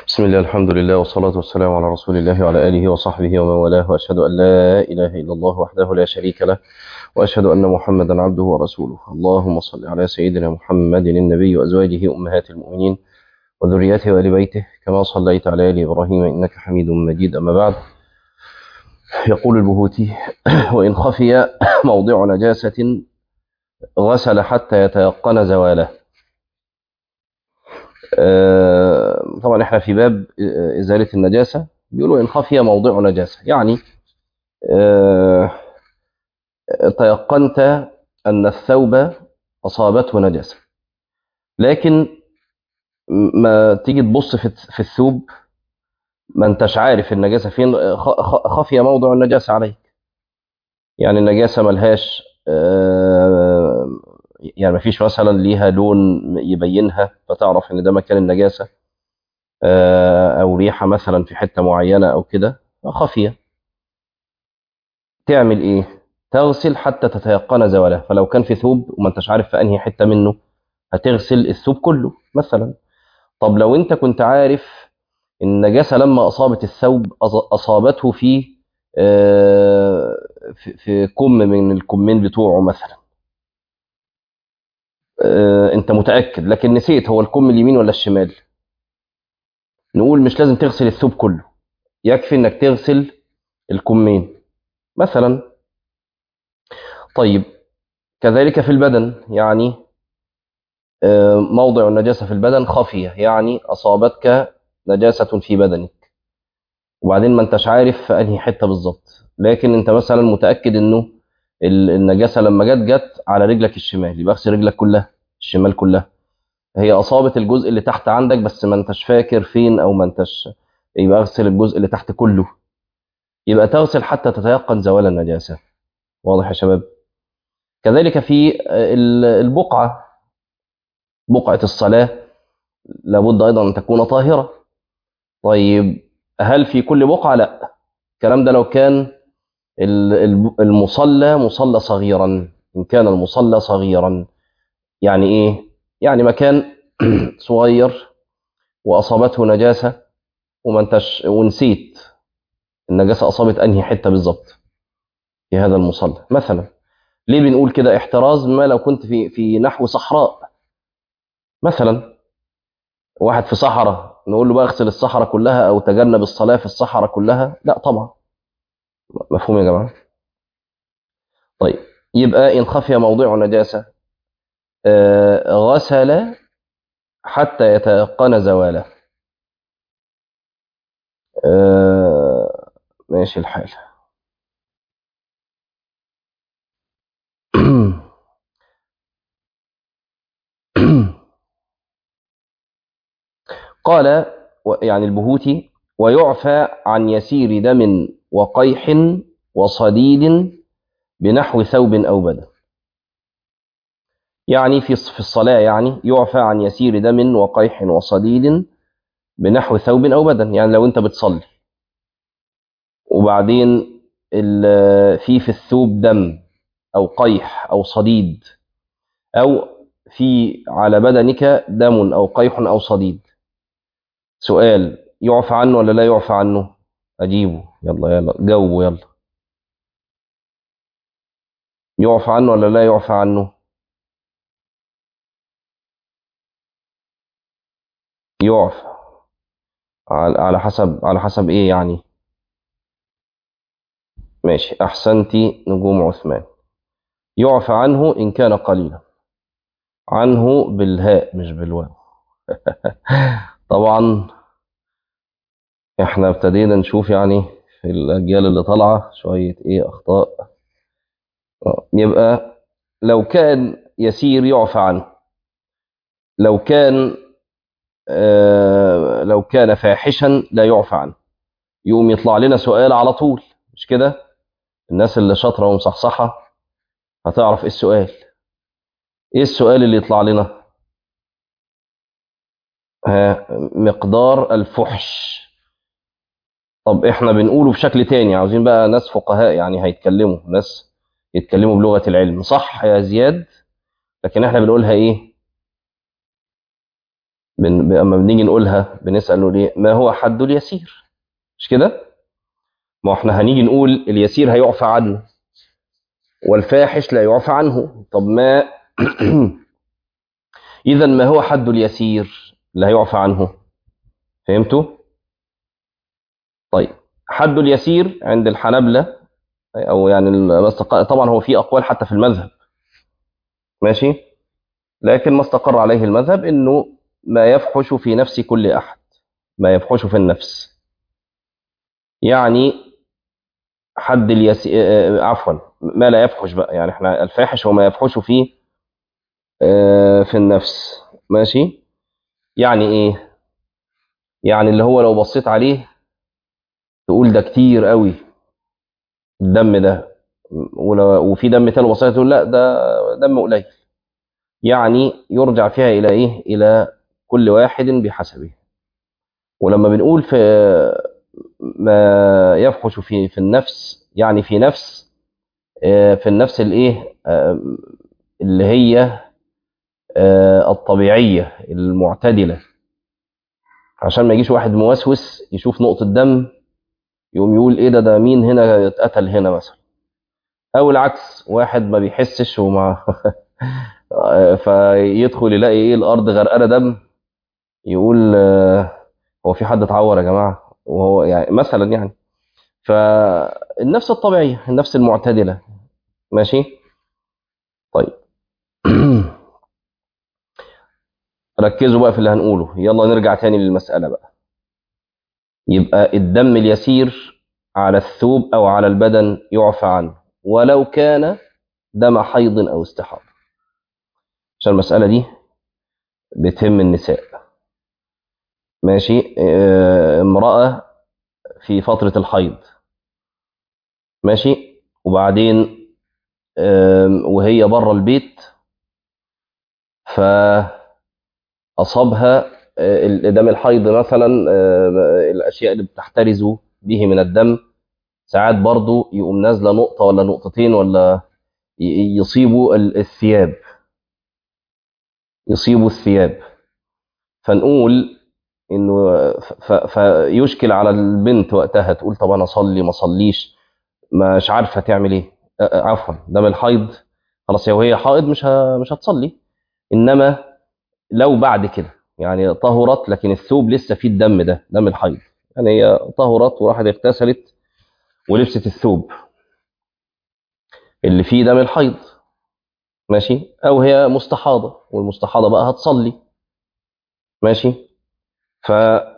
بسم الله الحمد لله والصلاة والسلام على رسول الله وعلى آله وصحبه ومن والاه وأشهد أن لا إله إلا الله وحده لا شريك له وأشهد أن محمدا عبده ورسوله اللهم صل على سيدنا محمد النبي وأزواجه أمهات المؤمنين وذريته وآل بيته كما صليت على آل إبراهيم إنك حميد مجيد أما بعد يقول البهوتي وإن خفي موضع نجاسة غسل حتى يتيقن زواله آه، طبعا احنا في باب ازاله النجاسه بيقولوا ان خفي موضع نجاسه يعني آه، تيقنت ان الثوب اصابته نجاسه لكن ما تيجي تبص في في الثوب ما انتش عارف النجاسه فين خ- خفي موضع النجاسه عليك يعني النجاسه ملهاش آه، يعني مفيش مثلا ليها لون يبينها فتعرف ان ده مكان النجاسه آه، او ريحه مثلا في حته معينه او كده خفيه تعمل ايه تغسل حتى تتيقن زواله فلو كان في ثوب وما انتش عارف في انهي حته منه هتغسل الثوب كله مثلا طب لو انت كنت عارف ان النجاسه لما اصابت الثوب أص- اصابته في آه، في في كم من الكمين بتوعه مثلا آه، انت متاكد لكن نسيت هو الكم اليمين ولا الشمال نقول مش لازم تغسل الثوب كله يكفي انك تغسل الكمين مثلا طيب كذلك في البدن يعني آه، موضع النجاسة في البدن خفية يعني أصابتك نجاسة في بدنك وبعدين ما انتش عارف في أنهي حتة بالظبط لكن انت مثلا متأكد انه ال- النجاسة لما جت جت على رجلك الشمال يبقى اغسل رجلك كلها الشمال كلها هي أصابت الجزء اللي تحت عندك بس ما انتش فاكر فين أو ما انتش يبقى اغسل الجزء اللي تحت كله يبقى تغسل حتى تتيقن زوال النجاسة واضح يا شباب كذلك في ال- البقعة بقعة الصلاة لابد أيضا أن تكون طاهرة طيب هل في كل بقعة؟ لا الكلام ده لو كان ال- ال- المصلى مصلى صغيرا إن كان المصلى صغيرا يعني إيه؟ يعني مكان صغير وأصابته نجاسة وما انتش ونسيت النجاسة أصابت أنهي حتة بالظبط في هذا المصلى مثلا ليه بنقول كده احتراز ما لو كنت في في نحو صحراء مثلا واحد في صحراء نقول له بقى اغسل الصحراء كلها او تجنب الصلاه في الصحراء كلها لا طبعا مفهوم يا جماعه طيب يبقى ان خفي موضع نجاسه آه، غسل حتى يتيقن زواله آه، ماشي الحال قال و- يعني البهوتي ويعفى عن يسير دم وقيح وصديد بنحو ثوب أو بدن يعني في في الصلاة يعني يعفى عن يسير دم وقيح وصديد بنحو ثوب أو بدن يعني لو أنت بتصلي وبعدين ال- في في الثوب دم أو قيح أو صديد أو في على بدنك دم أو قيح أو صديد سؤال يعفى عنه ولا لا يعفى عنه أجيبه يلا يلا جاوبوا يلا يعفى عنه ولا لا يعفى عنه يعفى على على حسب على حسب ايه يعني ماشي احسنتي نجوم عثمان يعفى عنه ان كان قليلا عنه بالهاء مش بالواو طبعا احنا ابتدينا نشوف يعني في الاجيال اللي طالعه شويه ايه اخطاء آه، يبقى لو كان يسير يعفى عنه لو كان آه لو كان فاحشا لا يعفى عنه يقوم يطلع لنا سؤال على طول مش كده الناس اللي شاطره ومصحصحه هتعرف ايه السؤال ايه السؤال اللي يطلع لنا ها مقدار الفحش طب احنا بنقوله بشكل تاني عاوزين بقى ناس فقهاء يعني هيتكلموا ناس يتكلموا بلغة العلم صح يا زياد لكن احنا بنقولها ايه بن... اما بنيجي نقولها بنسال ليه ما هو حد اليسير مش كده ما احنا هنيجي نقول اليسير هيعفى عنه والفاحش لا يعفى عنه طب ما اذا ما هو حد اليسير لا يعفى عنه فهمتوا طيب حد اليسير عند الحنبلة او يعني طبعا هو في اقوال حتى في المذهب ماشي لكن ما استقر عليه المذهب انه ما يفحش في نفس كل احد ما يفحش في النفس يعني حد اليسير عفوا ما لا يفحش بقى يعني احنا الفاحش هو ما يفحش فيه في النفس ماشي يعني ايه يعني اللي هو لو بصيت عليه تقول ده كتير قوي الدم ده وفي دم تاني بصيت تقول لا ده دم قليل يعني يرجع فيها الى ايه الى كل واحد بحسبه ولما بنقول في ما يفحش في في النفس يعني في نفس في النفس الايه اللي هي الطبيعيه المعتدله عشان ما يجيش واحد موسوس يشوف نقطه دم يقوم يقول ايه ده ده مين هنا اتقتل هنا مثلا او العكس واحد ما بيحسش وما فيدخل يلاقي ايه الارض غرقانه دم يقول هو في حد اتعور يا جماعه وهو يعني مثلا يعني فالنفس الطبيعيه النفس المعتدله ماشي طيب ركزوا بقى في اللي هنقوله يلا نرجع تاني للمساله بقى يبقى الدم اليسير على الثوب او على البدن يعفى عنه ولو كان دم حيض او استحاضه عشان المساله دي بتهم النساء ماشي اه امراه في فتره الحيض ماشي وبعدين اه وهي بره البيت فاصابها دم الحيض مثلا الاشياء اللي بتحترز به من الدم ساعات برضو يقوم نازله نقطه ولا نقطتين ولا يصيبوا الثياب يصيبوا الثياب فنقول انه فيشكل على البنت وقتها تقول طب انا اصلي ما اصليش مش عارفه تعمل ايه عفوا دم الحيض خلاص لو هي حائض مش مش هتصلي انما لو بعد كده يعني طهرت لكن الثوب لسه فيه الدم ده دم الحيض يعني هي طهرت وراحت اغتسلت ولبست الثوب اللي فيه دم الحيض ماشي او هي مستحاضه والمستحاضه بقى هتصلي ماشي ف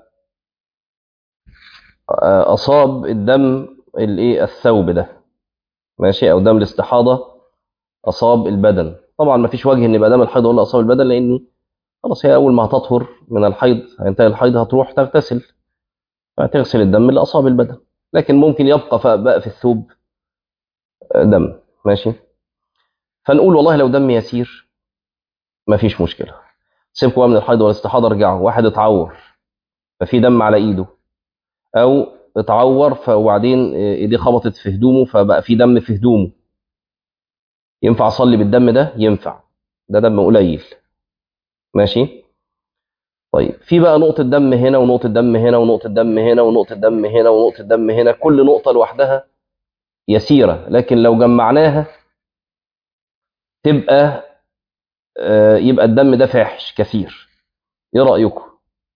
اصاب الدم الايه الثوب ده ماشي او دم الاستحاضه اصاب البدن طبعا ما فيش وجه ان يبقى دم الحيض هو اللي اصاب البدن لاني خلاص هي اول ما هتطهر من الحيض هينتهي الحيض هتروح تغتسل فتغسل الدم اللي اصاب البدن لكن ممكن يبقى بقى في الثوب دم ماشي فنقول والله لو دم يسير مفيش مشكله سيبكوا من الحيض والاستحاضه ارجعوا واحد اتعور ففي دم على ايده او اتعور وبعدين ايديه خبطت في هدومه فبقى في دم في هدومه ينفع اصلي بالدم ده ينفع ده دم قليل ماشي طيب في بقى نقطة دم هنا ونقطة دم هنا ونقطة دم هنا ونقطة دم هنا ونقطة دم هنا كل نقطة لوحدها يسيرة لكن لو جمعناها تبقى آه يبقى الدم ده فاحش كثير ايه رأيكم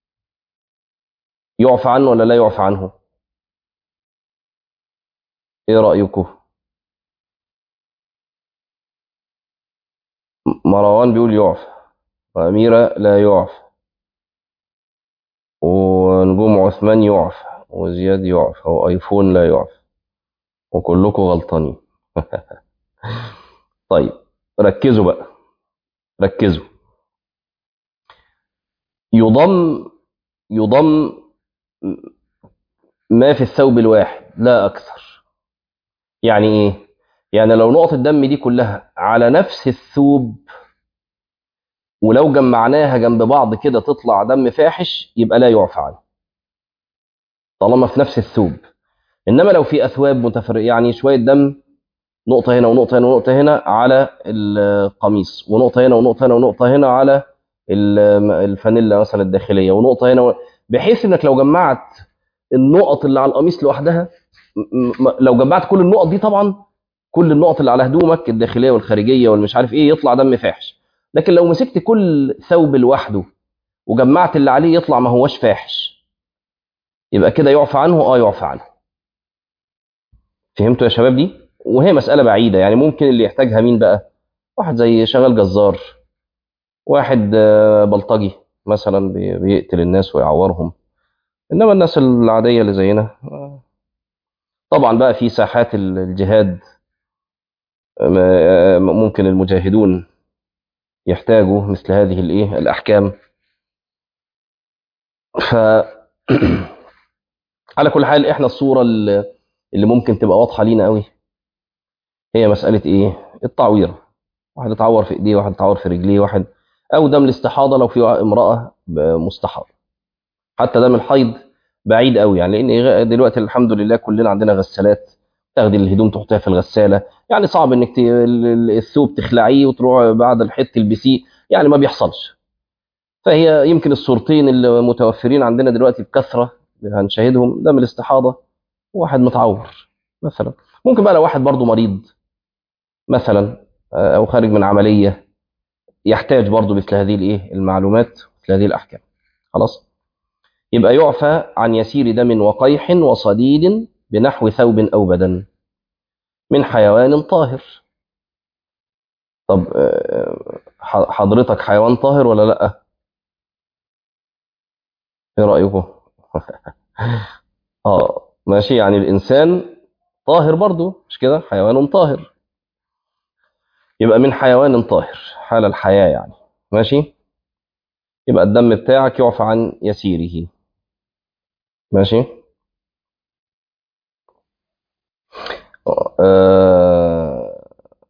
يعفى عنه ولا لا يعفى عنه ايه رأيكم مروان بيقول يعفى وأميرة لا يعفى ونجوم عثمان يعفى وزياد يعفى وأيفون لا يعفى وكلكم غلطانين طيب ركزوا بقى ركزوا يضم يضم ما في الثوب الواحد لا أكثر يعني إيه؟ يعني لو نقط الدم دي كلها على نفس الثوب ولو جمعناها جنب بعض كده تطلع دم فاحش يبقى لا يعفى عنه طالما في نفس الثوب انما لو في اثواب متفرقه يعني شويه دم نقطه هنا ونقطه هنا ونقطه هنا على القميص ونقطه هنا ونقطه هنا ونقطه هنا على ال- الفانيلا مثلا الداخليه ونقطه هنا و- بحيث انك لو جمعت النقط اللي على القميص لوحدها م- م- لو جمعت كل النقط دي طبعا كل النقط اللي على هدومك الداخليه والخارجيه والمش عارف ايه يطلع دم فاحش لكن لو مسكت كل ثوب لوحده وجمعت اللي عليه يطلع ما هوش فاحش يبقى كده يعفى عنه اه يعفى عنه فهمتوا يا شباب دي وهي مسألة بعيدة يعني ممكن اللي يحتاجها مين بقى واحد زي شغال جزار واحد آه، بلطجي مثلا بي- بيقتل الناس ويعورهم انما الناس العادية اللي زينا آه، طبعا بقى في ساحات ال- الجهاد آه، ممكن المجاهدون يحتاجوا مثل هذه الايه الاحكام ف على كل حال احنا الصورة اللي اللي ممكن تبقى واضحة لينا قوي هي مسألة ايه التعويرة واحد اتعور في ايديه واحد اتعور في رجليه واحد او دم الاستحاضة لو في امرأة مستحاضة حتى دم الحيض بعيد قوي يعني لان دلوقتي الحمد لله كلنا عندنا غسالات تاخدي الهدوم تحطيها في الغسالة يعني صعب انك ت- ال- ال- الثوب تخلعيه وتروح بعد الحيض تلبسيه يعني ما بيحصلش فهي يمكن الصورتين اللي متوفرين عندنا دلوقتي بكثرة هنشاهدهم دم الاستحاضة وواحد متعور مثلا ممكن بقى لو واحد برضه مريض مثلا آه، او خارج من عمليه يحتاج برضه مثل هذه الايه المعلومات مثل هذه الاحكام خلاص يبقى يعفى عن يسير دم وقيح وصديد بنحو ثوب او بدن من حيوان طاهر طب آه، ح- حضرتك حيوان طاهر ولا لا ايه رايكم اه ماشي يعني الانسان طاهر برضه مش كده حيوان طاهر يبقى من حيوان طاهر حال الحياه يعني ماشي يبقى الدم بتاعك يعفى عن يسيره ماشي آه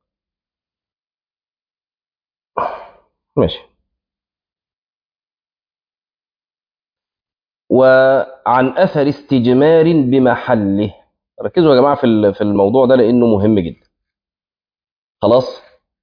ماشي وعن اثر استجمار بمحله ركزوا يا جماعه في ال- في الموضوع ده لانه مهم جدا خلاص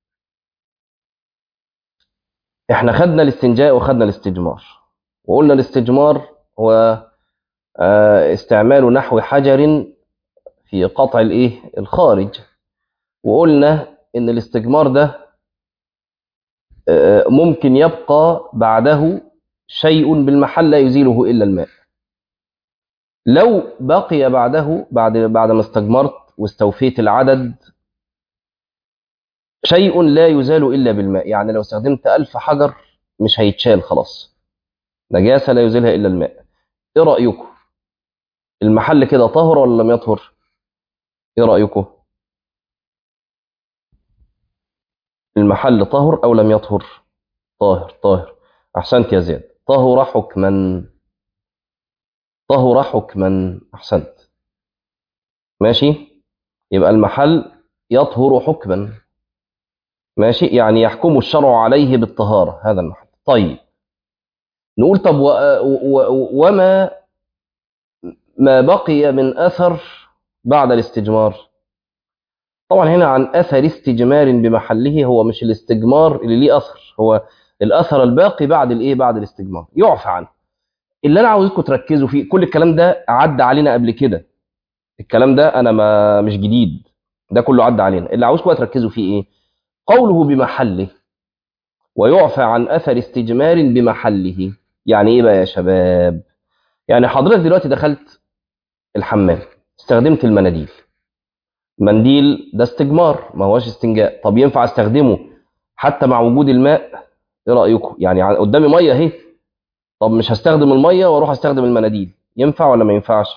احنا خدنا الاستنجاء وخدنا الاستجمار وقلنا الاستجمار هو آه، استعمال نحو حجر في قطع الايه الخارج وقلنا ان الاستجمار ده آه، ممكن يبقى بعده شيء بالمحل لا يزيله الا الماء لو بقي بعده بعد بعد ما استجمرت واستوفيت العدد شيء لا يزال الا بالماء يعني لو استخدمت ألف حجر مش هيتشال خلاص نجاسه لا يزيلها الا الماء ايه رايكم المحل كده طهر ولا لم يطهر ايه رايكم المحل طهر او لم يطهر طاهر طاهر احسنت يا زياد طهر حكما طهر حكما احسنت ماشي يبقى المحل يطهر حكما ماشي يعني يحكم الشرع عليه بالطهارة هذا المحل طيب نقول طب و و وما ما بقي من أثر بعد الاستجمار طبعا هنا عن أثر استجمار بمحله هو مش الاستجمار اللي ليه أثر هو الأثر الباقي بعد الإيه بعد الاستجمار يعفى عنه اللي أنا عاوزكم تركزوا فيه كل الكلام ده عدى علينا قبل كده الكلام ده أنا ما مش جديد ده كله عدى علينا اللي عاوزكم بقى تركزوا فيه إيه قوله بمحله ويعفى عن أثر استجمار بمحله يعني إيه بقى يا شباب يعني حضرتك دلوقتي دخلت الحمام استخدمت المناديل منديل ده استجمار ما هوش استنجاء طب ينفع استخدمه حتى مع وجود الماء ايه رايكم يعني ع- قدامي ميه اهي طب مش هستخدم الميه واروح استخدم المناديل ينفع ولا ما ينفعش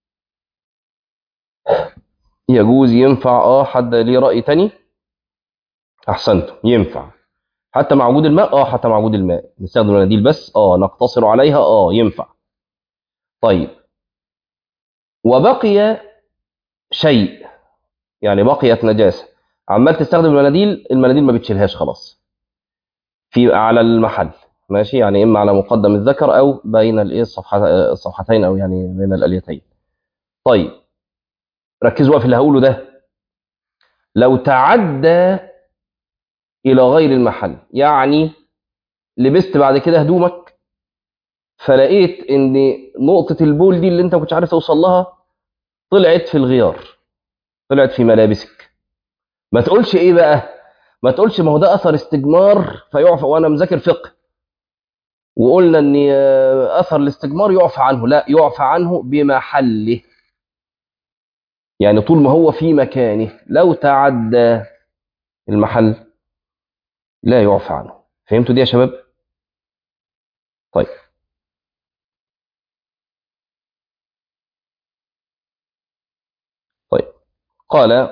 يجوز ينفع اه حد ليه راي تاني احسنتم ينفع حتى مع وجود الماء اه حتى مع وجود الماء نستخدم المناديل بس اه نقتصر عليها اه ينفع طيب وبقي شيء يعني بقيت نجاسه عمال تستخدم المناديل المناديل ما بتشيلهاش خلاص في على المحل ماشي يعني اما على مقدم الذكر او بين الايه الصفحه الصفحتين او يعني بين الاليتين طيب ركزوا بقى في اللي هقوله ده لو تعدى الى غير المحل يعني لبست بعد كده هدومك فلقيت ان نقطه البول دي اللي انت ما كنتش عارف توصل لها طلعت في الغيار طلعت في ملابسك ما تقولش ايه بقى ما تقولش ما هو ده اثر استجمار فيعفى وانا مذاكر فقه وقلنا ان اثر الاستجمار يعفى عنه لا يعفى عنه بمحله يعني طول ما هو في مكانه لو تعدى المحل لا يعفى عنه فهمتوا دي يا شباب طيب طيب قال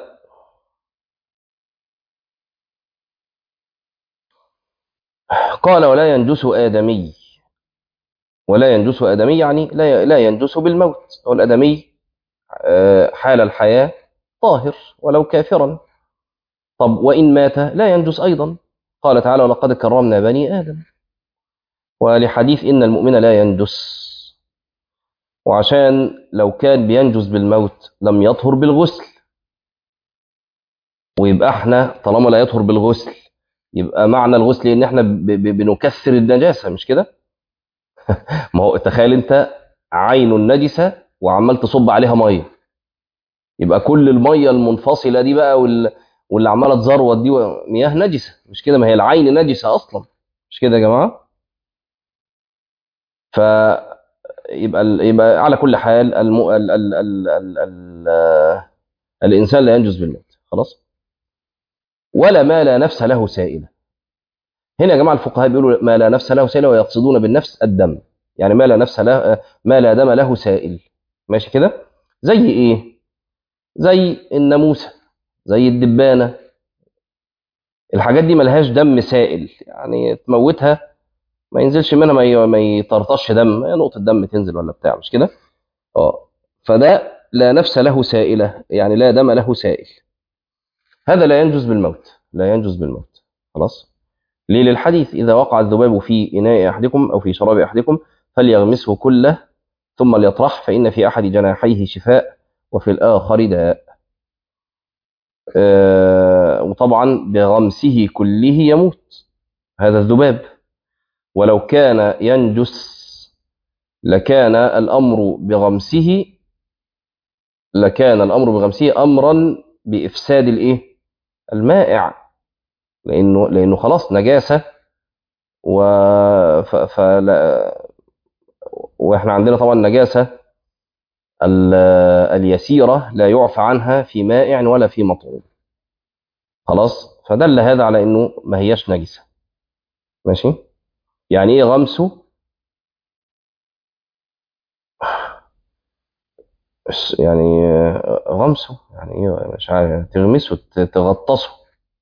قال ولا ينجس آدمي ولا ينجس آدمي يعني لا لا ينجس بالموت هو الآدمي حال الحياة طاهر ولو كافرا طب وإن مات لا ينجس أيضا قال تعالى ولقد كرمنا بني آدم ولحديث إن المؤمن لا ينجس وعشان لو كان بينجس بالموت لم يطهر بالغسل ويبقى احنا طالما لا يطهر بالغسل يبقى معنى الغسل ان احنا بنكسر النجاسه مش كده ما هو تخيل انت عين النجسه وعمال تصب عليها ميه يبقى كل الميه المنفصله دي بقى وال... واللي عماله تزروت دي مياه نجسه مش كده ما هي العين نجسه اصلا مش كده يا جماعه ف يبقى يبقى على كل حال الم... ال... ال... ال... ال... ال... الانسان لا ينجز بالموت خلاص ولا ما لا نفس له سائله هنا يا جماعه الفقهاء بيقولوا ما لا نفس له سائله ويقصدون بالنفس الدم يعني ما لا نفس له ما لا دم له سائل ماشي كده زي ايه زي الناموسه زي الدبانه الحاجات دي ملهاش دم سائل يعني تموتها ما ينزلش منها ما ما يطرطش دم هي نقطه دم تنزل ولا بتاع مش كده اه فده لا نفس له سائله يعني لا دم له سائل هذا لا ينجز بالموت لا ينجز بالموت خلاص ليه للحديث إذا وقع الذباب في إناء أحدكم أو في شراب أحدكم فليغمسه كله ثم ليطرح فإن في أحد جناحيه شفاء وفي الآخر داء آه وطبعا بغمسه كله يموت هذا الذباب ولو كان ينجس لكان الأمر بغمسه لكان الأمر بغمسه أمرا بإفساد الإيه؟ المائع لأنه لأنه خلاص نجاسة و ف... فلا... واحنا عندنا طبعا النجاسة ال... اليسيرة لا يعفى عنها في مائع ولا في مطعوم خلاص فدل هذا على انه ما هياش نجسة ماشي يعني ايه غمسه يعني غمسه يعني ايه مش عارف تغمسه تغطسه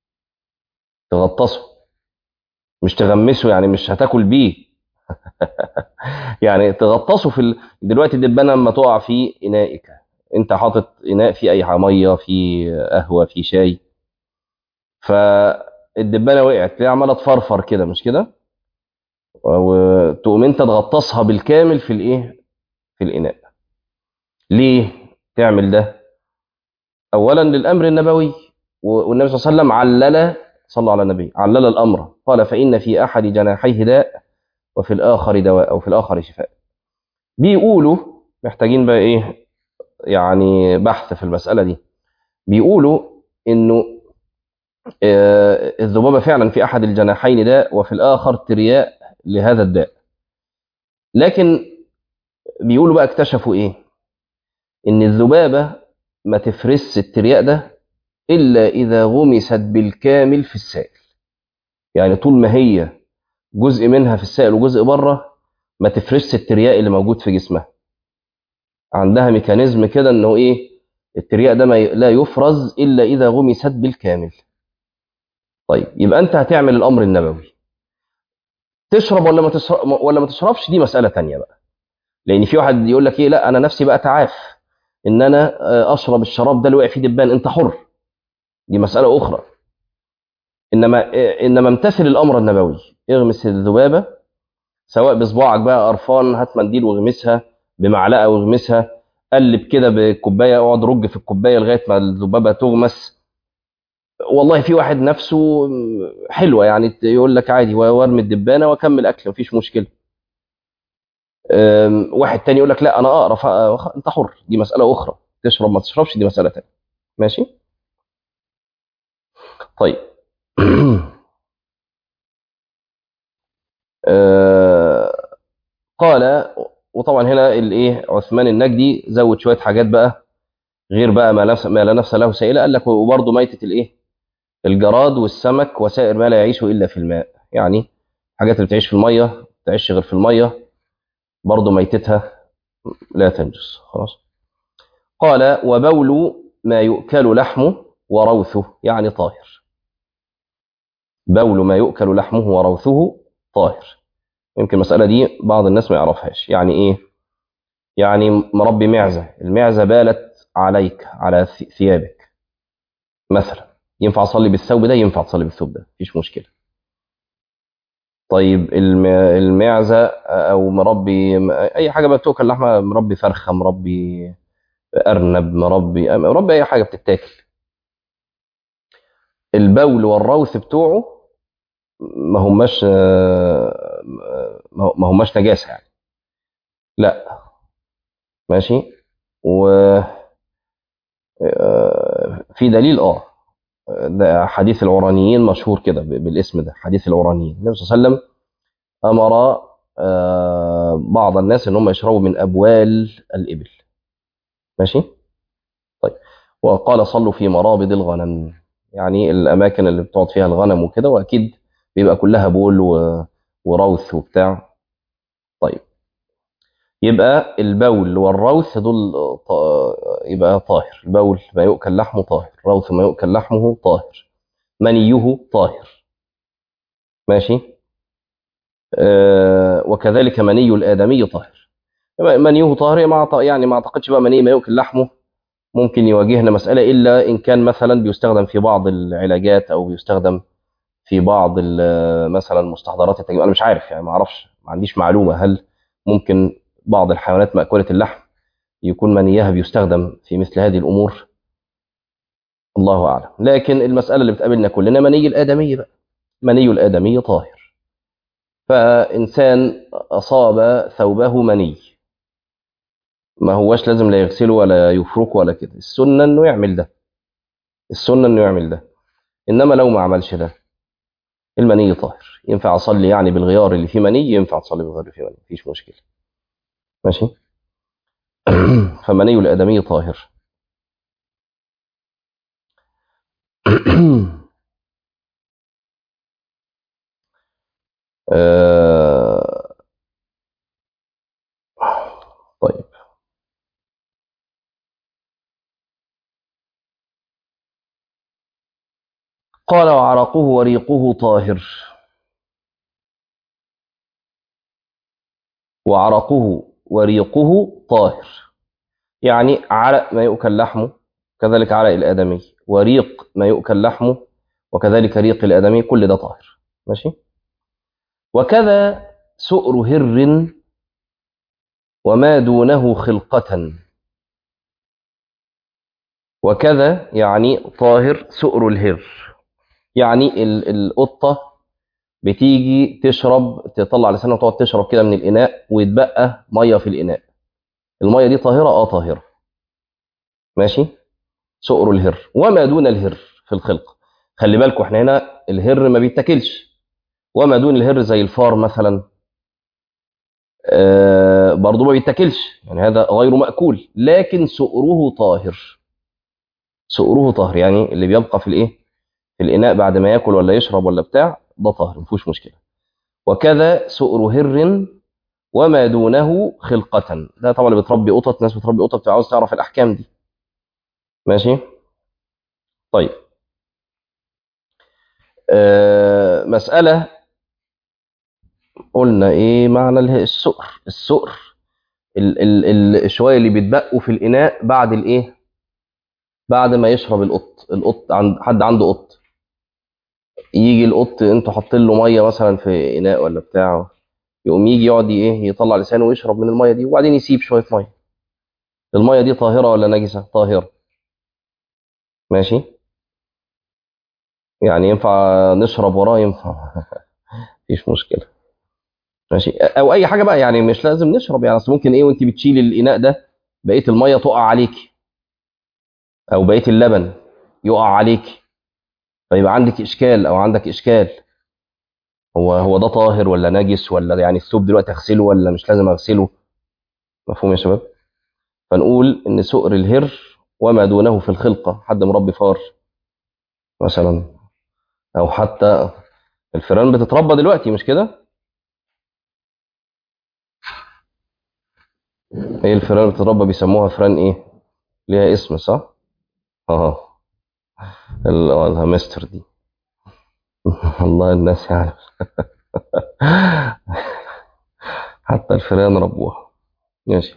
تغطسه مش تغمسه يعني مش هتاكل بيه يعني تغطسه في ال... دلوقتي الدبانه لما تقع في انائك انت حاطط اناء فيه اي ميه فيه قهوه فيه شاي فالدبانه وقعت تلاقيها عماله تفرفر كده مش كده وتقوم انت تغطسها بالكامل في الايه في الاناء ليه تعمل ده اولا للامر النبوي والنبي صلى الله عليه وسلم علل صلى على النبي علل الامر قال فان في احد جناحيه داء وفي الاخر دواء او في الاخر شفاء بيقولوا محتاجين بقى ايه يعني بحث في المساله دي بيقولوا انه آه الذبابه فعلا في احد الجناحين داء وفي الاخر ترياء لهذا الداء لكن بيقولوا بقى اكتشفوا ايه ان الذبابه ما تفرس الترياء ده الا اذا غمست بالكامل في السائل يعني طول ما هي جزء منها في السائل وجزء بره ما تفرسش الترياء اللي موجود في جسمها عندها ميكانيزم كده انه ايه الترياء ده ما ي... لا يفرز الا اذا غمست بالكامل طيب يبقى انت هتعمل الامر النبوي تشرب ولا ما تشرب ولا ما تشربش دي مساله تانية بقى لان في واحد يقول لك ايه لا انا نفسي بقى تعاف ان انا اشرب الشراب ده اللي وقع فيه دبان انت حر دي مساله اخرى انما انما امتثل الامر النبوي اغمس الذبابه سواء بصباعك بقى قرفان هات منديل واغمسها بمعلقه واغمسها قلب كده بكوبايه اقعد رج في الكوبايه لغايه ما الذبابه تغمس والله في واحد نفسه حلوه يعني يقول لك عادي وارمي الدبانه واكمل اكل مفيش مشكله أم، واحد تاني يقول لك لا انا اقرا ف- انت حر دي مساله اخرى تشرب ما تشربش دي مساله تانيه ماشي طيب أه، قال وطبعا هنا الايه عثمان النجدي زود شويه حاجات بقى غير بقى ما نفس ما لا نفس له سائله قال لك وبرضه ميته الايه الجراد والسمك وسائر ما لا يعيش الا في الماء يعني حاجات اللي بتعيش في الميه تعيش غير في الميه برضه ميتتها لا تنجس خلاص قال وبول ما يؤكل لحمه وروثه يعني طاهر بول ما يؤكل لحمه وروثه طاهر يمكن المسألة دي بعض الناس ما يعرفهاش يعني ايه يعني مربي معزة المعزة بالت عليك على ث- ثيابك مثلا ينفع اصلي بالثوب ده ينفع تصلي بالثوب ده مفيش مشكلة طيب الم- المعزة او مربي اي حاجة بقى بتؤكل لحمة مربي فرخة مربي ارنب مربي مربي اي حاجة بتتاكل البول والروث بتوعه ما هماش آه، ما هماش نجاسة يعني لا ماشي و آه، في دليل اه ده حديث العرانيين مشهور كده ب- بالاسم ده حديث العرانيين النبي صلى الله عليه وسلم امر آه، بعض الناس ان هم يشربوا من ابوال الابل ماشي طيب وقال صلوا في مرابض الغنم يعني الاماكن اللي بتقعد فيها الغنم وكده واكيد بيبقى كلها بول و- وروث وبتاع طيب يبقى البول والروث دول ط- يبقى طاهر البول ما يؤكل لحمه طاهر الروث ما يؤكل لحمه طاهر منيه طاهر ماشي آه وكذلك مني الآدمي طاهر منيه طاهر ما أعت- يعني ما اعتقدش بقى مني ما يؤكل لحمه ممكن يواجهنا مسألة إلا إن كان مثلا بيستخدم في بعض العلاجات أو بيستخدم في بعض ال- مثلا مستحضرات التجميل أنا مش عارف يعني ما أعرفش ما عنديش معلومة هل ممكن بعض الحيوانات مأكولة اللحم يكون منيها بيستخدم في مثل هذه الأمور الله أعلم لكن المسألة اللي بتقابلنا كلنا مني الآدمي بقى مني الآدمي طاهر فإنسان أصاب ثوبه مني ما هوش لازم لا يغسله ولا يفركه ولا كده السنة إنه يعمل ده السنة إنه يعمل ده إنما لو ما عملش ده المني طاهر ينفع أصلي يعني بالغيار اللي فيه مني ينفع تصلي بالغيار اللي فيه مني مفيش مشكلة ماشي فمني الآدمي طاهر آه، طيب قال وعرقه وريقه طاهر وعرقه وريقه طاهر يعني عرق ما يؤكل لحمه كذلك عرق الآدمي وريق ما يؤكل لحمه وكذلك ريق الآدمي كل ده طاهر ماشي وكذا سؤر هر وما دونه خلقة وكذا يعني طاهر سؤر الهر يعني ال- القطة بتيجي تشرب تطلع لسانها وتقعد تشرب كده من الإناء ويتبقى مية في الإناء المية دي طاهرة اه طاهرة ماشي سؤر الهر وما دون الهر في الخلق خلي بالكم احنا هنا الهر ما بيتاكلش وما دون الهر زي الفار مثلا آه برضه ما بيتاكلش يعني هذا غير مأكول لكن سؤره طاهر سؤره طاهر يعني اللي بيبقى في الايه في الإناء بعد ما ياكل ولا يشرب ولا بتاع ده طاهر مفيهوش مشكلة وكذا سؤر هر وما دونه خلقة ده طبعا اللي بتربي قطط ناس بتربي قطط بتبقى عاوز تعرف الأحكام دي ماشي طيب آه مسألة قلنا ايه معنى اله- السؤر السؤر ال ال ال الشوية اللي بيتبقوا في الإناء بعد الايه بعد ما يشرب القط القط عند حد عنده قط يجي القط انتوا حاطين له ميه مثلا في اناء ولا بتاع يقوم يجي يقعد ايه يطلع لسانه ويشرب من الميه دي وبعدين يسيب شويه ميه الميه دي طاهره ولا نجسه طاهره ماشي يعني ينفع نشرب وراه ينفع مفيش مشكله ماشي او اي حاجه بقى يعني مش لازم نشرب يعني اصل ممكن ايه وانت بتشيل الاناء ده بقيه الميه تقع عليك او بقيه اللبن يقع عليك فيبقى عندك اشكال او عندك اشكال هو هو ده طاهر ولا نجس ولا يعني الثوب دلوقتي اغسله ولا مش لازم اغسله مفهوم يا شباب فنقول ان سؤر الهر وما دونه في الخلقه حد مربي فار مثلا او حتى الفئران بتتربى دلوقتي مش كده هي الفئران اللي بتتربى بيسموها فران ايه ليها اسم صح اه الهامستر دي والله الناس يعني حتى الفئران ربوها ماشي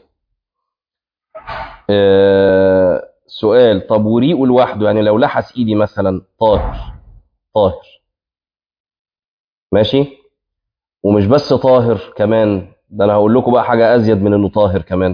آه سؤال طب وريقه لوحده يعني لو لحس ايدي مثلا طاهر طاهر ماشي ومش بس طاهر كمان ده انا هقول لكم بقى حاجه ازيد من انه طاهر كمان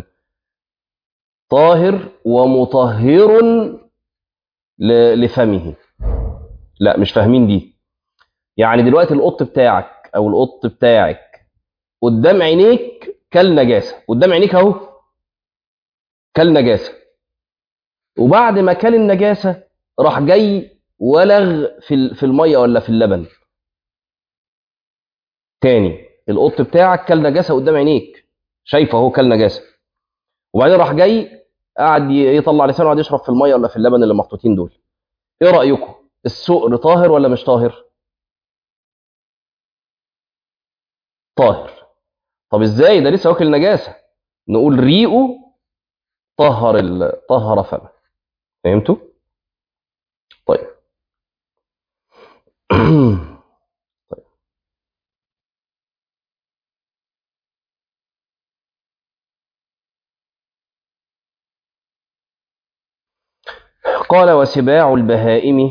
طاهر ومطهر ل- لفمه لا مش فاهمين دي يعني دلوقتي القط بتاعك او القط بتاعك قدام عينيك كل نجاسه قدام عينيك اهو كل نجاسه وبعد ما كل النجاسه راح جاي ولغ في ال- في الميه ولا في اللبن تاني القط بتاعك كل نجاسه قدام عينيك شايفه اهو كل نجاسه وبعدين راح جاي قعد ي- يطلع لسانه وقعد يشرب في الميه ولا في اللبن اللي محطوطين دول ايه رايكم السؤر طاهر ولا مش طاهر طاهر طب ازاي ده لسه واكل نجاسه نقول ريقه طهر ال... طهر فمه فهمتوا طيب قال وسباع البهائم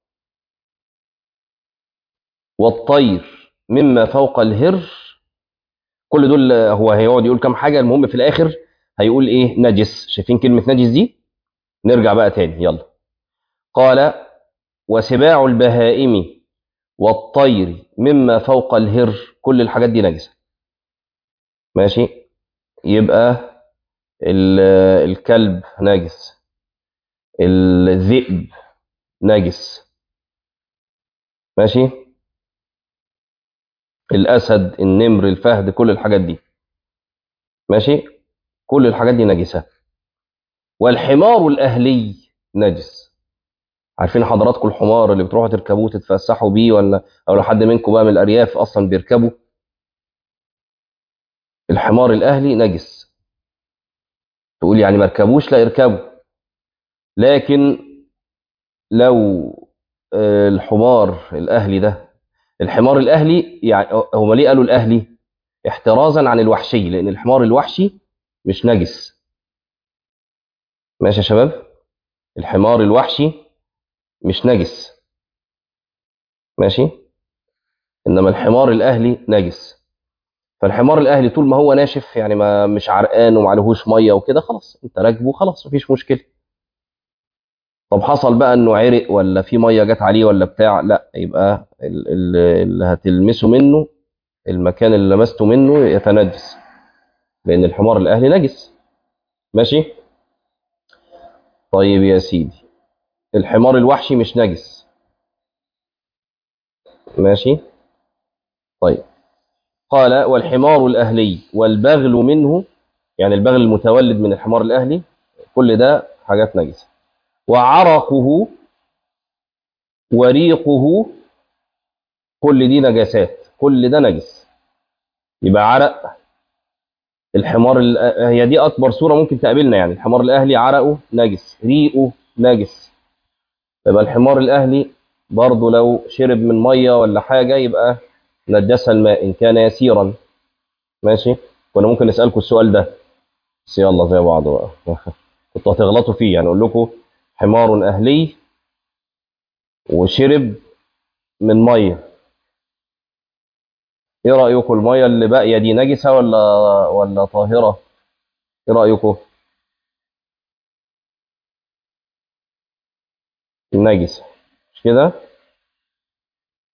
والطير مما فوق الهر كل دول هو هيقعد يقول كام حاجه المهم في الاخر هيقول ايه نجس شايفين كلمه نجس دي نرجع بقى تاني يلا قال وسباع البهائم والطير مما فوق الهر كل الحاجات دي نجسه ماشي يبقى ال- الكلب نجس الذئب نجس ماشي الاسد النمر الفهد كل الحاجات دي ماشي كل الحاجات دي نجسه والحمار الاهلي نجس عارفين حضراتكم الحمار اللي بتروحوا تركبوه تتفسحوا بيه ولا او لو حد منكم بقى من الارياف اصلا بيركبه الحمار الاهلي نجس تقول يعني ما ركبوش لا اركبوا لكن لو آه، الحمار الاهلي ده الحمار الاهلي يعني هم ليه قالوا الاهلي احترازا عن الوحشي لان الحمار الوحشي مش نجس ماشي يا شباب الحمار الوحشي مش نجس ماشي انما الحمار الاهلي نجس فالحمار الاهلي طول ما هو ناشف يعني ما مش عرقان ومعلهوش ميه وكده خلاص انت راكبه خلاص مفيش مشكله طب حصل بقى انه عرق ولا في ميه جت عليه ولا بتاع لا يبقى ال- ال- اللي هتلمسه منه المكان اللي لمسته منه يتنجس لان الحمار الاهلي نجس ماشي طيب يا سيدي الحمار الوحشي مش نجس ماشي طيب قال والحمار الاهلي والبغل منه يعني البغل المتولد من الحمار الاهلي كل ده حاجات نجسه وعرقه وريقه كل دي نجاسات كل ده نجس يبقى عرق الحمار ال- هي دي اكبر صوره ممكن تقابلنا يعني الحمار الاهلي عرقه نجس ريقه نجس يبقى الحمار الاهلي برضه لو شرب من ميه ولا حاجه يبقى نجس الماء ان كان يسيرا ماشي كنا ممكن نسالكم السؤال ده بس يلا زي بعض بقى كنتوا هتغلطوا فيه يعني اقول لكم حمار اهلي وشرب من ميه ايه رايكم الميه اللي باقيه دي نجسه ولا ولا طاهره ايه رايكم نجسه مش كده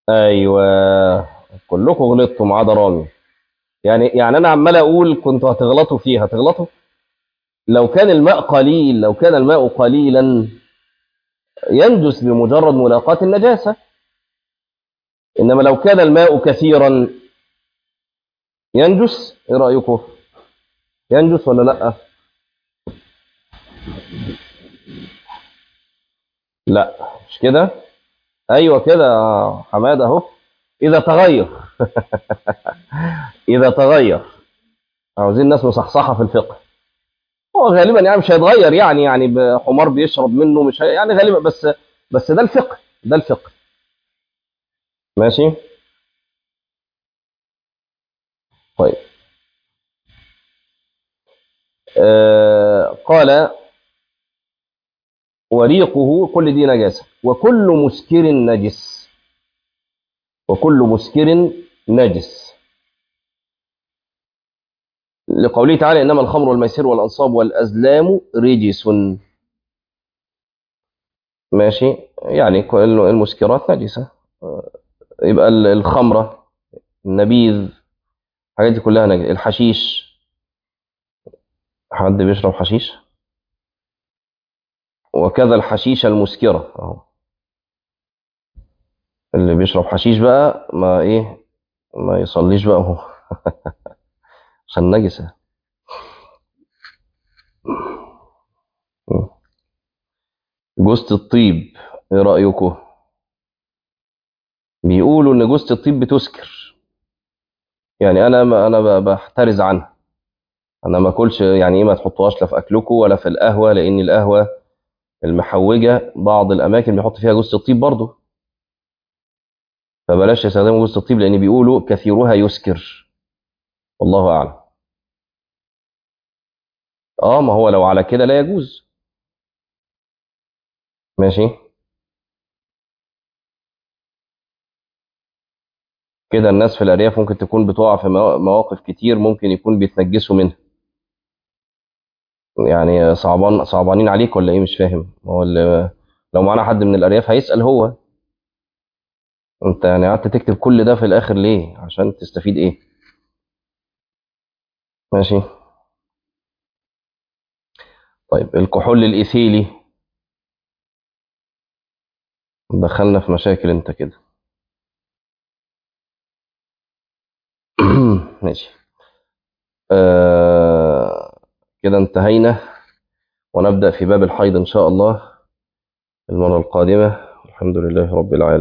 ايوه كلكم غلطتوا ما عدا رامي يعني يعني انا عمال اقول كنتوا هتغلطوا فيها هتغلطوا لو كان الماء قليل لو كان الماء قليلا ينجس بمجرد ملاقاة النجاسة إنما لو كان الماء كثيرا ينجس إيه رأيكم ينجس ولا لا لا مش كده أيوة كده يا حماد أهو إذا تغير إذا تغير عاوزين ناس مصحصحة في الفقه هو غالبا يعني مش هيتغير يعني يعني حمار بيشرب منه مش هي يعني غالبا بس بس ده الفقه ده الفقه ماشي طيب آه قال وريقه كل دي نجاسة وكل مسكر نجس وكل مسكر نجس لقوله تعالى إنما الخمر والميسر والأنصاب والأزلام رجس ماشي يعني كل المسكرات نجسة يبقى الخمرة النبيذ الحاجات دي كلها نجسة الحشيش حد بيشرب حشيش وكذا الحشيشة المسكرة اهو اللي بيشرب حشيش بقى ما ايه ما يصليش بقى هو عشان نجسة جوزة الطيب ايه رأيكم بيقولوا ان جوزة الطيب بتسكر يعني انا ما انا بحترز عنها انا ما اكلش يعني ايه ما تحطوهاش لا في اكلكم ولا في القهوه لان القهوه المحوجه بعض الاماكن بيحط فيها جوز الطيب برضه فبلاش يستخدموا جوز الطيب لان بيقولوا كثيرها يسكر والله اعلم اه ما هو لو على كده لا يجوز ماشي كده الناس في الارياف ممكن تكون بتقع في مواقف كتير ممكن يكون بيتنجسوا منها يعني صعبان صعبانين عليك ولا ايه مش فاهم هو اللي لو معانا حد من الارياف هيسال هو انت يعني قعدت تكتب كل ده في الاخر ليه عشان تستفيد ايه ماشي طيب الكحول الايثيلي دخلنا في مشاكل انت كده ماشي آه كده انتهينا ونبدأ في باب الحيض إن شاء الله المرة القادمة الحمد لله رب العالمين